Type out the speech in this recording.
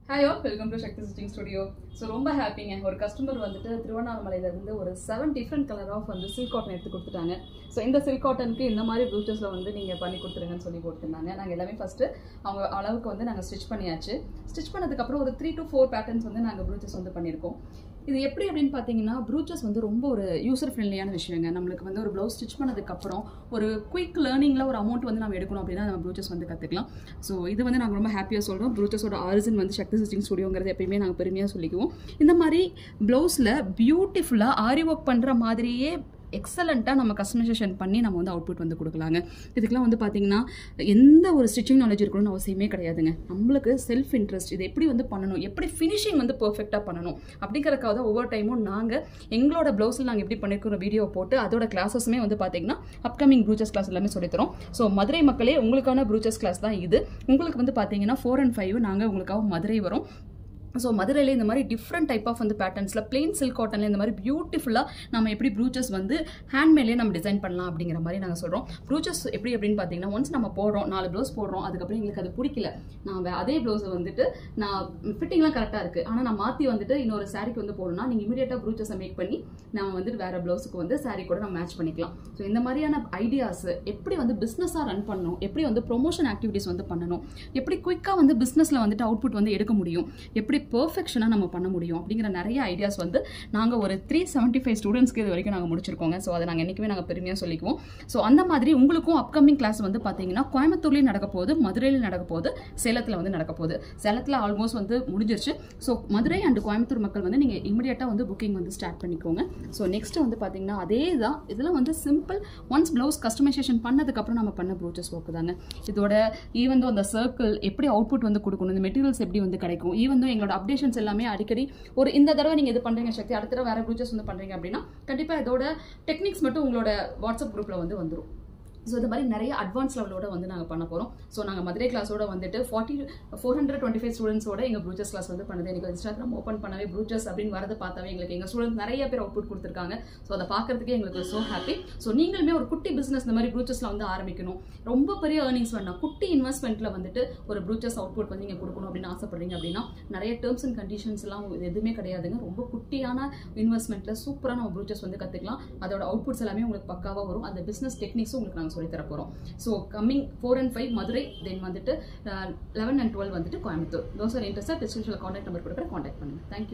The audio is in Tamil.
hi all welcome to Shakti stitching studio so ரொம்ப ஹாப்பிங்க ஒரு கஸ்டமர் வந்துட்டு திருவண்ணாமலையிலேருந்து ஒரு செவன் டிஃப்ரெண்ட் கலர் ஆஃப் வந்து சில்க் காட்டன் எடுத்து கொடுத்துட்டாங்க ஸோ இந்த சில்க் காட்டனுக்கு இந்த மாதிரி ப்ளூச்சஸில் வந்து நீங்கள் பண்ணி கொடுத்துருங்கன்னு சொல்லி கொடுத்துருந்தாங்க நாங்கள் எல்லாமே ஃபஸ்ட்டு அவங்க அளவுக்கு வந்து நாங்கள் ஸ்டிச் பண்ணியாச்சு ஸ்டிச் பண்ணதுக்கப்புறம் ஒரு த்ரீ டு ஃபோர் பேட்டர்ன்ஸ் வந்து நாங்கள் ப்ளூச்சஸ் வந்து பண்ணியிருக்கோம் இது எப்படி அப்படின்னு பார்த்தீங்கன்னா ப்ரூச்சஸ் வந்து ரொம்ப ஒரு யூசர் ஃப்ரெண்ட்லியான விஷயங்க நம்மளுக்கு வந்து ஒரு ப்ளவுஸ் ஸ்டிச் பண்ணதுக்கப்புறம் ஒரு குயிக் லேர்னிங்கில் ஒரு அமௌண்ட் வந்து நம்ம எடுக்கணும் அப்படின்னா நம்ம ப்ரூச்சஸ் வந்து கற்றுக்கலாம் ஸோ இது வந்து நாங்கள் ரொம்ப ஹாப்பியாக சொல்கிறோம் ப்ரூச்சஸோட ஆரிஜின் வந்து சக்தி ஸ்டிச்சிங் ஸ்டுடியோங்கிறது எப்பயுமே நாங்கள் பெருமையாக சொல்லிக்குவோம் இந்த மாதிரி ப்ளவுஸில் பியூட்டிஃபுல்லாக ஆரி ஒர்க் பண்ணுற மாதிரியே எக்ஸலண்ட்டாக நம்ம கஸ்டமைசேஷன் பண்ணி நம்ம வந்து அவுட்புட் வந்து கொடுக்கலாங்க இதுக்கெலாம் வந்து பார்த்தீங்கன்னா எந்த ஒரு ஸ்டிச்சிங் நாலேஜ் இருக்கணும்னு அவசியமே கிடையாதுங்க நம்மளுக்கு செல்ஃப் இன்ட்ரெஸ்ட் இது எப்படி வந்து பண்ணணும் எப்படி ஃபினிஷிங் வந்து பர்ஃபெக்டாக பண்ணணும் அப்படிங்கிறக்காக தான் ஒவ்வொரு டைமும் நாங்கள் எங்களோட ப்ளவுஸில் நாங்கள் எப்படி பண்ணிருக்கிற வீடியோ போட்டு அதோட கிளாஸஸுமே வந்து பார்த்தீங்கன்னா அப்கமிங் ப்ரூச்சஸ் கிளாஸ் எல்லாமே சொல்லித்தரோம் ஸோ மதுரை மக்களே உங்களுக்கான ப்ரூச்சஸ் கிளாஸ் தான் இது உங்களுக்கு வந்து பார்த்தீங்கன்னா ஃபோர் அண்ட் ஃபைவ் நாங்கள் உங்களுக்காக மதுரை வரும் ஸோ மதுரையில் இந்த மாதிரி டிஃப்ரெண்ட் டைப் ஆஃப் வந்து பேட்டர்ன்ஸில் பிளெயின் சில்க் காட்டனில் இந்த மாதிரி பியூட்டிஃபுல்லாக நம்ம எப்படி ப்ரூச்சஸ் வந்து ஹேண்ட்மேட்லேயே நம்ம டிசைன் பண்ணலாம் அப்படிங்கிற மாதிரி நாங்கள் சொல்கிறோம் ப்ரூச்சஸ் எப்படி அப்படின்னு பார்த்தீங்கன்னா ஒன்ஸ் நம்ம போடுறோம் நாலு ப்ளவுஸ் போடுறோம் அதுக்கப்புறம் எங்களுக்கு அது பிடிக்கல நான் வே- அதே ப்ளவுஸை வந்துட்டு நான் ஃபிட்டிங்லாம் கரெக்டாக இருக்குது ஆனால் நான் மாற்றி வந்துட்டு இன்னொரு சாரிக்கு வந்து போடணும்னா நீங்கள் இமீடியட்டாக ப்ரூச்சஸை மேக் பண்ணி நம்ம வந்துட்டு வேறு ப்ளவுஸுக்கு வந்து சாரி கூட நம்ம மேட்ச் பண்ணிக்கலாம் ஸோ இந்த மாதிரியான ஐடியாஸ் எப்படி வந்து பிஸ்னஸாக ரன் பண்ணணும் எப்படி வந்து ப்ரொமோஷன் ஆக்டிவிட்டீஸ் வந்து பண்ணணும் எப்படி குயிக்காக வந்து பிஸ்னஸில் வந்துட்டு அவுட்புட் வந்து எடுக்க முடியும் எப்படி பெர்ஃபெக்ஷனாக நம்ம பண்ண முடியும் அப்படிங்கிற நிறைய ஐடியாஸ் வந்து நாங்கள் ஒரு த்ரீ செவன்ட்டி ஃபைவ் ஸ்டூடெண்ட்ஸ்க்கு இது வரைக்கும் நாங்கள் முடிச்சிருக்கோங்க ஸோ அதை நாங்கள் என்றைக்குமே நாங்கள் பெருமையாக சொல்லிக்குவோம் ஸோ அந்த மாதிரி உங்களுக்கும் அப்கமிங் கிளாஸ் வந்து பார்த்தீங்கன்னா கோயம்புத்தூர்லேயும் நடக்க போகுது மதுரையிலும் நடக்க போகுது சேலத்தில் வந்து நடக்க போகுது சேலத்தில் ஆல்மோஸ்ட் வந்து முடிஞ்சிருச்சு ஸோ மதுரை அண்ட் கோயம்புத்தூர் மக்கள் வந்து நீங்கள் இமிடியேட்டாக வந்து புக்கிங் வந்து ஸ்டார்ட் பண்ணிக்கோங்க ஸோ நெக்ஸ்ட் வந்து பார்த்தீங்கன்னா அதே தான் இதில் வந்து சிம்பிள் ஒன்ஸ் ப்ளவுஸ் கஸ்டமைசேஷன் பண்ணதுக்கப்புறம் நம்ம பண்ண ப்ரோச்சஸ் ஒர்க்கு தாங்க இதோட ஈவன் அந்த சர்க்கிள் எப்படி அவுட்புட் வந்து கொடுக்கணும் இந்த மெட்டீரியல்ஸ் எப்படி வந்து கிடைக்கும் ஈவன் எங்களோட அப்டேஷன்ஸ் எல்லாமே அடிக்கடி ஒரு இந்த தடவை நீங்கள் இது பண்ணுறீங்க சக்தி அடுத்த தடவை வேறு ப்ரூச்சஸ் வந்து பண்ணுறீங்க அப்படின்னா கண்டிப்பாக இதோட டெக்னிக்ஸ் மட்டும் உங்களோட வாட்ஸ்அப் குரூப்பில் வந்து வந்துடும் ஸோ இந்த மாதிரி நிறைய அட்வான்ஸ் லெவலோட வந்து நாங்கள் பண்ண போகிறோம் ஸோ நாங்கள் மதுரை கிளாஸோட வந்துட்டு forty four hundred twenty five ஸ்டூடெண்ட்ஸோட எங்கள் ப்ரூச்சர்ஸ் கிளாஸ் வந்து பண்ணுது எனக்கு இன்ஸ்டாகிராம் ஓப்பன் பண்ணவே ப்ரூச்சர்ஸ் அப்படின்னு வரது பார்த்தாவே எங்களுக்கு எங்கள் ஸ்டூடெண்ட்ஸ் நிறைய பேர் அவுட்புட் கொடுத்துருக்காங்க ஸோ அதை பார்க்கறதுக்கே எங்களுக்கு ஸோ ஹாப்பி ஸோ நீங்களுமே ஒரு குட்டி பிஸ்னஸ் இந்த மாதிரி ப்ரூச்சர்ஸில் வந்து ஆரம்பிக்கணும் ரொம்ப பெரிய ஏர்னிங்ஸ் வேண்டாம் குட்டி இன்வெஸ்ட்மெண்ட்டில் வந்துட்டு ஒரு ப்ரூச்சர்ஸ் அவுட்புட் வந்து நீங்கள் கொடுக்கணும் அப்படின்னு ஆசைப்படுறீங்க அப்படின்னா நிறைய டேர்ம்ஸ் அண்ட் கண்டிஷன்ஸ் எல்லாம் எதுவுமே கிடையாதுங்க ரொம்ப குட்டியான இன்வெஸ்ட்மெண்ட்டில் சூப்பராக நம்ம ப்ரூச்சர்ஸ் வந்து கற்றுக்கலாம் அதோட அவுட்புட்ஸ் எல்லாமே உங்களுக்கு பக்காவாக வரும் அந்த பிஸ்னஸ் டெக்னிக்ஸும் உங்களுக்கு நாங்கள் சொல்லித் தர போகிறோம் so coming four and five Madurai then வந்துட்டு லெவன் அண்ட் டுவெல் வந்துட்டு கோயம்புத்தூர் தோஸ் ஆர் இன்ட்ரெஸ்ட் டிஸ்கிரிப்ஷனில் காண்டாக்ட் நம்பர் கொடுக்குற காண்டாக்ட் பண்ணுங்கள் தேங்க்யூ